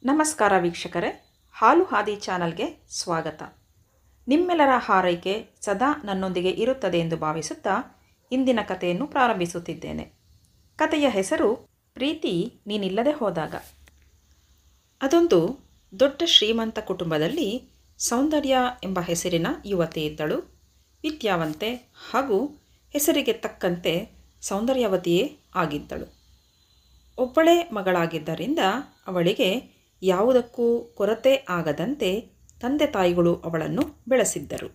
ನಮಸ್ಕಾರ ವೀಕ್ಷಕರೇ ಹಾಲು ಹಾದಿ ಚಾನಲ್ಗೆ ಸ್ವಾಗತ ನಿಮ್ಮೆಲ್ಲರ ಹಾರೈಕೆ ಸದಾ ನನ್ನೊಂದಿಗೆ ಇರುತ್ತದೆ ಎಂದು ಭಾವಿಸುತ್ತಾ ಇಂದಿನ ಕಥೆಯನ್ನು ಪ್ರಾರಂಭಿಸುತ್ತಿದ್ದೇನೆ ಕಥೆಯ ಹೆಸರು ಪ್ರೀತಿ ನೀನಿಲ್ಲದೆ ಹೋದಾಗ ಅದೊಂದು ದೊಡ್ಡ ಶ್ರೀಮಂತ ಕುಟುಂಬದಲ್ಲಿ ಸೌಂದರ್ಯ ಎಂಬ ಹೆಸರಿನ ಯುವತಿ ಇದ್ದಳು ವಿದ್ಯಾವಂತೆ ಹಾಗೂ ಹೆಸರಿಗೆ ತಕ್ಕಂತೆ ಸೌಂದರ್ಯವತಿಯೇ ಆಗಿದ್ದಳು ಒಬ್ಬಳೇ ಮಗಳಾಗಿದ್ದರಿಂದ ಅವಳಿಗೆ ಯಾವುದಕ್ಕೂ ಕೊರತೆ ಆಗದಂತೆ ತಂದೆ ತಾಯಿಗಳು ಅವಳನ್ನು ಬೆಳೆಸಿದ್ದರು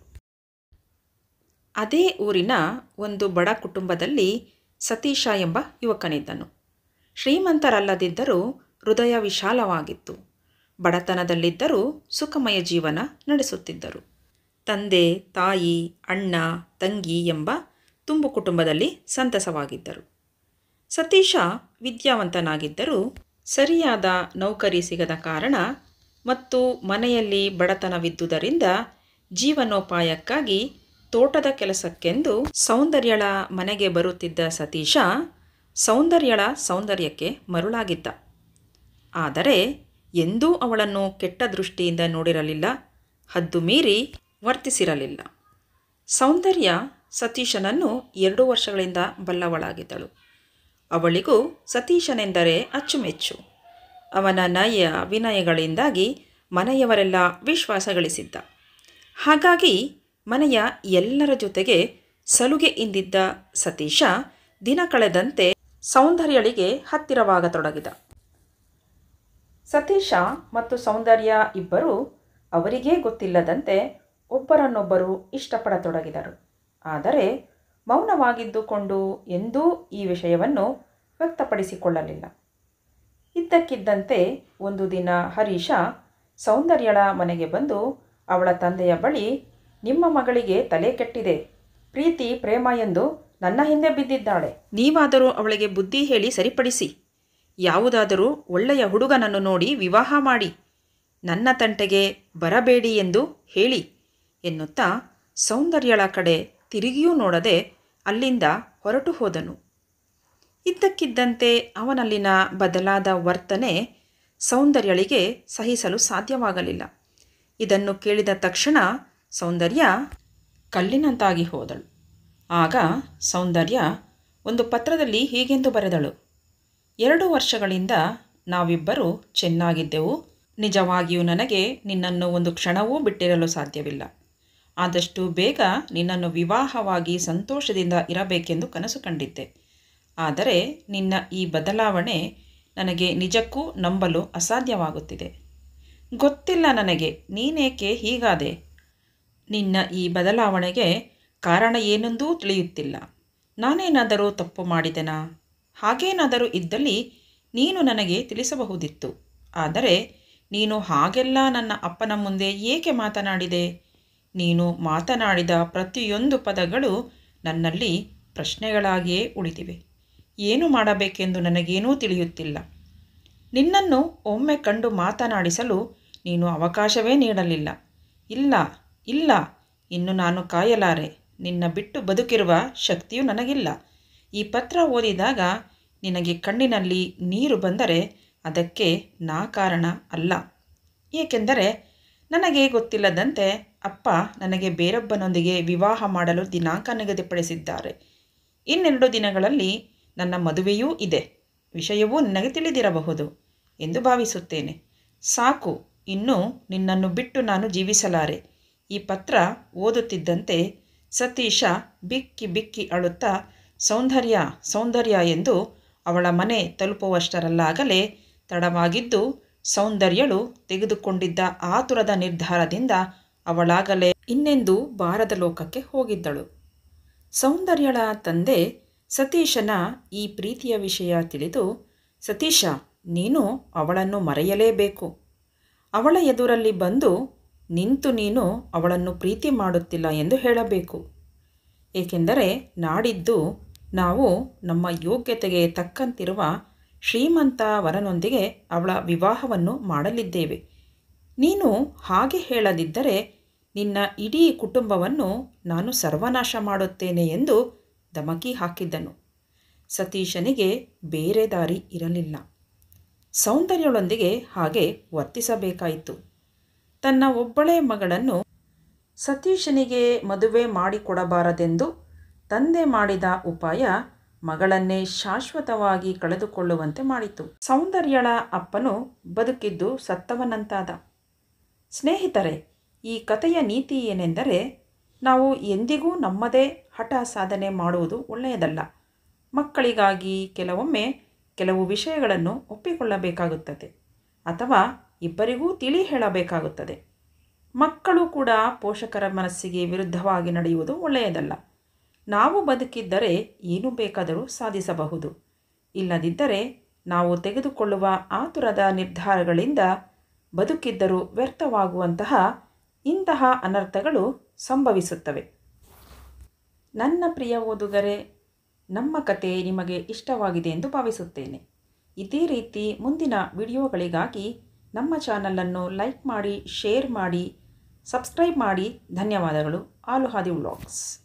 ಅದೇ ಊರಿನ ಒಂದು ಬಡ ಕುಟುಂಬದಲ್ಲಿ ಸತೀಶ ಎಂಬ ಯುವಕನಿದ್ದನು ಶ್ರೀಮಂತರಲ್ಲದಿದ್ದರೂ ಹೃದಯ ವಿಶಾಲವಾಗಿತ್ತು ಬಡತನದಲ್ಲಿದ್ದರೂ ಸುಖಮಯ ಜೀವನ ನಡೆಸುತ್ತಿದ್ದರು ತಂದೆ ತಾಯಿ ಅಣ್ಣ ತಂಗಿ ಎಂಬ ತುಂಬು ಕುಟುಂಬದಲ್ಲಿ ಸಂತಸವಾಗಿದ್ದರು ಸತೀಶ ವಿದ್ಯಾವಂತನಾಗಿದ್ದರೂ ಸರಿಯಾದ ನೌಕರಿ ಸಿಗದ ಕಾರಣ ಮತ್ತು ಮನೆಯಲ್ಲಿ ಬಡತನವಿದ್ದುದರಿಂದ ಜೀವನೋಪಾಯಕ್ಕಾಗಿ ತೋಟದ ಕೆಲಸಕ್ಕೆಂದು ಸೌಂದರ್ಯಳ ಮನೆಗೆ ಬರುತ್ತಿದ್ದ ಸತೀಶ ಸೌಂದರ್ಯಳ ಸೌಂದರ್ಯಕ್ಕೆ ಮರುಳಾಗಿದ್ದ ಆದರೆ ಎಂದೂ ಅವಳನ್ನು ಕೆಟ್ಟ ದೃಷ್ಟಿಯಿಂದ ನೋಡಿರಲಿಲ್ಲ ಹದ್ದು ಮೀರಿ ವರ್ತಿಸಿರಲಿಲ್ಲ ಸೌಂದರ್ಯ ಸತೀಶನನ್ನು ಎರಡು ವರ್ಷಗಳಿಂದ ಬಲ್ಲವಳಾಗಿದ್ದಳು ಅವಳಿಗೂ ಸತೀಶನೆಂದರೆ ಅಚ್ಚುಮೆಚ್ಚು ಅವನ ನಯ ವಿನಯಗಳಿಂದಾಗಿ ಮನೆಯವರೆಲ್ಲ ವಿಶ್ವಾಸ ಗಳಿಸಿದ್ದ ಹಾಗಾಗಿ ಮನೆಯ ಎಲ್ಲರ ಜೊತೆಗೆ ಸಲುಗೆಯಿಂದಿದ್ದ ಸತೀಶ ದಿನ ಕಳೆದಂತೆ ಸೌಂದರ್ಯಳಿಗೆ ಹತ್ತಿರವಾಗತೊಡಗಿದ ಸತೀಶ ಮತ್ತು ಸೌಂದರ್ಯ ಇಬ್ಬರು ಅವರಿಗೇ ಗೊತ್ತಿಲ್ಲದಂತೆ ಒಬ್ಬರನ್ನೊಬ್ಬರು ಇಷ್ಟಪಡತೊಡಗಿದರು ಆದರೆ ಮೌನವಾಗಿದ್ದುಕೊಂಡು ಎಂದೂ ಈ ವಿಷಯವನ್ನು ವ್ಯಕ್ತಪಡಿಸಿಕೊಳ್ಳಲಿಲ್ಲ ಇದ್ದಕ್ಕಿದ್ದಂತೆ ಒಂದು ದಿನ ಹರೀಶ ಸೌಂದರ್ಯಳ ಮನೆಗೆ ಬಂದು ಅವಳ ತಂದೆಯ ಬಳಿ ನಿಮ್ಮ ಮಗಳಿಗೆ ತಲೆ ಕೆಟ್ಟಿದೆ ಪ್ರೀತಿ ಪ್ರೇಮ ಎಂದು ನನ್ನ ಹಿಂದೆ ಬಿದ್ದಿದ್ದಾಳೆ ನೀವಾದರೂ ಅವಳಿಗೆ ಬುದ್ಧಿ ಹೇಳಿ ಸರಿಪಡಿಸಿ ಯಾವುದಾದರೂ ಒಳ್ಳೆಯ ಹುಡುಗನನ್ನು ನೋಡಿ ವಿವಾಹ ಮಾಡಿ ನನ್ನ ತಂಟೆಗೆ ಬರಬೇಡಿ ಎಂದು ಹೇಳಿ ಎನ್ನುತ್ತಾ ಸೌಂದರ್ಯಳ ಕಡೆ ತಿರುಗಿಯೂ ನೋಡದೆ ಅಲ್ಲಿಂದ ಹೊರಟು ಹೋದನು ಇದ್ದಕ್ಕಿದ್ದಂತೆ ಅವನಲ್ಲಿನ ಬದಲಾದ ವರ್ತನೆ ಸೌಂದರ್ಯಳಿಗೆ ಸಹಿಸಲು ಸಾಧ್ಯವಾಗಲಿಲ್ಲ ಇದನ್ನು ಕೇಳಿದ ತಕ್ಷಣ ಸೌಂದರ್ಯ ಕಲ್ಲಿನಂತಾಗಿ ಹೋದಳು ಆಗ ಸೌಂದರ್ಯ ಒಂದು ಪತ್ರದಲ್ಲಿ ಹೀಗೆಂದು ಬರೆದಳು ಎರಡು ವರ್ಷಗಳಿಂದ ನಾವಿಬ್ಬರು ಚೆನ್ನಾಗಿದ್ದೆವು ನಿಜವಾಗಿಯೂ ನನಗೆ ನಿನ್ನನ್ನು ಒಂದು ಕ್ಷಣವೂ ಬಿಟ್ಟಿರಲು ಸಾಧ್ಯವಿಲ್ಲ ಆದಷ್ಟು ಬೇಗ ನಿನ್ನನ್ನು ವಿವಾಹವಾಗಿ ಸಂತೋಷದಿಂದ ಇರಬೇಕೆಂದು ಕನಸು ಕಂಡಿದ್ದೆ ಆದರೆ ನಿನ್ನ ಈ ಬದಲಾವಣೆ ನನಗೆ ನಿಜಕ್ಕೂ ನಂಬಲು ಅಸಾಧ್ಯವಾಗುತ್ತಿದೆ ಗೊತ್ತಿಲ್ಲ ನನಗೆ ನೀನೇಕೆ ಹೀಗಾದೆ ನಿನ್ನ ಈ ಬದಲಾವಣೆಗೆ ಕಾರಣ ಏನೆಂದೂ ತಿಳಿಯುತ್ತಿಲ್ಲ ನಾನೇನಾದರೂ ತಪ್ಪು ಮಾಡಿದೆನಾ ಹಾಗೇನಾದರೂ ಇದ್ದಲ್ಲಿ ನೀನು ನನಗೆ ತಿಳಿಸಬಹುದಿತ್ತು ಆದರೆ ನೀನು ಹಾಗೆಲ್ಲ ನನ್ನ ಅಪ್ಪನ ಮುಂದೆ ಏಕೆ ಮಾತನಾಡಿದೆ ನೀನು ಮಾತನಾಡಿದ ಪ್ರತಿಯೊಂದು ಪದಗಳು ನನ್ನಲ್ಲಿ ಪ್ರಶ್ನೆಗಳಾಗಿಯೇ ಉಳಿದಿವೆ ಏನು ಮಾಡಬೇಕೆಂದು ನನಗೇನೂ ತಿಳಿಯುತ್ತಿಲ್ಲ ನಿನ್ನನ್ನು ಒಮ್ಮೆ ಕಂಡು ಮಾತನಾಡಿಸಲು ನೀನು ಅವಕಾಶವೇ ನೀಡಲಿಲ್ಲ ಇಲ್ಲ ಇಲ್ಲ ಇನ್ನು ನಾನು ಕಾಯಲಾರೆ ನಿನ್ನ ಬಿಟ್ಟು ಬದುಕಿರುವ ಶಕ್ತಿಯೂ ನನಗಿಲ್ಲ ಈ ಪತ್ರ ಓದಿದಾಗ ನಿನಗೆ ಕಣ್ಣಿನಲ್ಲಿ ನೀರು ಬಂದರೆ ಅದಕ್ಕೆ ನಾ ಕಾರಣ ಅಲ್ಲ ಏಕೆಂದರೆ ನನಗೆ ಗೊತ್ತಿಲ್ಲದಂತೆ ಅಪ್ಪ ನನಗೆ ಬೇರೊಬ್ಬನೊಂದಿಗೆ ವಿವಾಹ ಮಾಡಲು ದಿನಾಂಕ ನಿಗದಿಪಡಿಸಿದ್ದಾರೆ ಇನ್ನೆರಡು ದಿನಗಳಲ್ಲಿ ನನ್ನ ಮದುವೆಯೂ ಇದೆ ವಿಷಯವೂ ನಿನಗೆ ತಿಳಿದಿರಬಹುದು ಎಂದು ಭಾವಿಸುತ್ತೇನೆ ಸಾಕು ಇನ್ನು ನಿನ್ನನ್ನು ಬಿಟ್ಟು ನಾನು ಜೀವಿಸಲಾರೆ ಈ ಪತ್ರ ಓದುತ್ತಿದ್ದಂತೆ ಸತೀಶ ಬಿಕ್ಕಿ ಬಿಕ್ಕಿ ಅಳುತ್ತಾ ಸೌಂದರ್ಯ ಸೌಂದರ್ಯ ಎಂದು ಅವಳ ಮನೆ ತಲುಪುವಷ್ಟರಲ್ಲಾಗಲೇ ತಡವಾಗಿದ್ದು ಸೌಂದರ್ಯಳು ತೆಗೆದುಕೊಂಡಿದ್ದ ಆತುರದ ನಿರ್ಧಾರದಿಂದ ಅವಳಾಗಲೇ ಇನ್ನೆಂದು ಬಾರದ ಲೋಕಕ್ಕೆ ಹೋಗಿದ್ದಳು ಸೌಂದರ್ಯಳ ತಂದೆ ಸತೀಶನ ಈ ಪ್ರೀತಿಯ ವಿಷಯ ತಿಳಿದು ಸತೀಶ ನೀನು ಅವಳನ್ನು ಮರೆಯಲೇಬೇಕು ಅವಳ ಎದುರಲ್ಲಿ ಬಂದು ನಿಂತು ನೀನು ಅವಳನ್ನು ಪ್ರೀತಿ ಮಾಡುತ್ತಿಲ್ಲ ಎಂದು ಹೇಳಬೇಕು ಏಕೆಂದರೆ ನಾಡಿದ್ದು ನಾವು ನಮ್ಮ ಯೋಗ್ಯತೆಗೆ ತಕ್ಕಂತಿರುವ ಶ್ರೀಮಂತ ವರನೊಂದಿಗೆ ಅವಳ ವಿವಾಹವನ್ನು ಮಾಡಲಿದ್ದೇವೆ ನೀನು ಹಾಗೆ ಹೇಳದಿದ್ದರೆ ನಿನ್ನ ಇಡೀ ಕುಟುಂಬವನ್ನು ನಾನು ಸರ್ವನಾಶ ಮಾಡುತ್ತೇನೆ ಎಂದು ಧಮಕಿ ಹಾಕಿದ್ದನು ಸತೀಶನಿಗೆ ಬೇರೆ ದಾರಿ ಇರಲಿಲ್ಲ ಸೌಂದರ್ಯಳೊಂದಿಗೆ ಹಾಗೆ ವರ್ತಿಸಬೇಕಾಯಿತು ತನ್ನ ಒಬ್ಬಳೇ ಮಗಳನ್ನು ಸತೀಶನಿಗೆ ಮದುವೆ ಮಾಡಿಕೊಡಬಾರದೆಂದು ತಂದೆ ಮಾಡಿದ ಉಪಾಯ ಮಗಳನ್ನೇ ಶಾಶ್ವತವಾಗಿ ಕಳೆದುಕೊಳ್ಳುವಂತೆ ಮಾಡಿತು ಸೌಂದರ್ಯಳ ಅಪ್ಪನು ಬದುಕಿದ್ದು ಸತ್ತವನಂತಾದ ಸ್ನೇಹಿತರೆ ಈ ಕಥೆಯ ನೀತಿ ಏನೆಂದರೆ ನಾವು ಎಂದಿಗೂ ನಮ್ಮದೇ ಹಠ ಸಾಧನೆ ಮಾಡುವುದು ಒಳ್ಳೆಯದಲ್ಲ ಮಕ್ಕಳಿಗಾಗಿ ಕೆಲವೊಮ್ಮೆ ಕೆಲವು ವಿಷಯಗಳನ್ನು ಒಪ್ಪಿಕೊಳ್ಳಬೇಕಾಗುತ್ತದೆ ಅಥವಾ ಇಬ್ಬರಿಗೂ ತಿಳಿ ಹೇಳಬೇಕಾಗುತ್ತದೆ ಮಕ್ಕಳು ಕೂಡ ಪೋಷಕರ ಮನಸ್ಸಿಗೆ ವಿರುದ್ಧವಾಗಿ ನಡೆಯುವುದು ಒಳ್ಳೆಯದಲ್ಲ ನಾವು ಬದುಕಿದ್ದರೆ ಏನು ಬೇಕಾದರೂ ಸಾಧಿಸಬಹುದು ಇಲ್ಲದಿದ್ದರೆ ನಾವು ತೆಗೆದುಕೊಳ್ಳುವ ಆತುರದ ನಿರ್ಧಾರಗಳಿಂದ ಬದುಕಿದ್ದರೂ ವ್ಯರ್ಥವಾಗುವಂತಹ ಇಂತಹ ಅನರ್ಥಗಳು ಸಂಭವಿಸುತ್ತವೆ ನನ್ನ ಪ್ರಿಯ ಓದುಗರೆ ನಮ್ಮ ಕತೆ ನಿಮಗೆ ಇಷ್ಟವಾಗಿದೆ ಎಂದು ಭಾವಿಸುತ್ತೇನೆ ಇದೇ ರೀತಿ ಮುಂದಿನ ವಿಡಿಯೋಗಳಿಗಾಗಿ ನಮ್ಮ ಚಾನಲನ್ನು ಲೈಕ್ ಮಾಡಿ ಶೇರ್ ಮಾಡಿ ಸಬ್ಸ್ಕ್ರೈಬ್ ಮಾಡಿ ಧನ್ಯವಾದಗಳು ಆಲುಹಾದಿ ವ್ಲಾಗ್ಸ್